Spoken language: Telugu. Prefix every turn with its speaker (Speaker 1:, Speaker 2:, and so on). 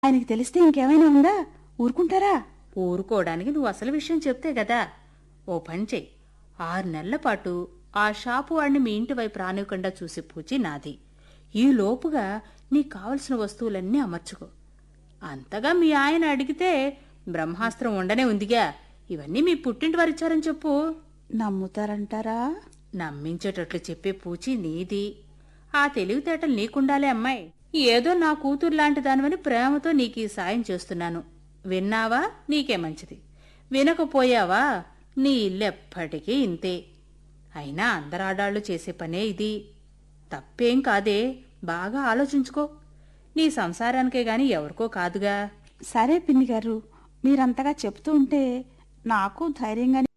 Speaker 1: ఆయనకి తెలిస్తే ఇంకేమైనా ఉందా ఊరుకుంటారా
Speaker 2: ఊరుకోవడానికి నువ్వు అసలు విషయం చెప్తే గదా ఓ పని చెయ్యి ఆరు నెలల పాటు ఆ షాపు వాడిని మీ ఇంటి వైపు రానివ్వకుండా చూసి పూచి నాది ఈ లోపుగా నీకు కావలసిన వస్తువులన్నీ అమర్చుకో అంతగా మీ ఆయన అడిగితే బ్రహ్మాస్త్రం ఉండనే ఉందిగా ఇవన్నీ మీ పుట్టింటి వారిచ్చారని చెప్పు
Speaker 1: నమ్ముతారంటారా
Speaker 2: నమ్మించేటట్లు చెప్పే పూచి నీది ఆ తెలివితేటలు నీకుండాలే అమ్మాయి ఏదో నా కూతురు లాంటి దానివని ప్రేమతో నీకు ఈ సాయం చేస్తున్నాను విన్నావా నీకే మంచిది వినకపోయావా నీ ఇల్లు ఎప్పటికీ ఇంతే అయినా అందరు ఆడాళ్ళు చేసే పనే ఇది తప్పేం కాదే బాగా ఆలోచించుకో నీ సంసారానికే గాని ఎవరికో కాదుగా
Speaker 1: సరే పిన్ని గారు మీరంతగా చెప్తూ ఉంటే నాకు ధైర్యంగా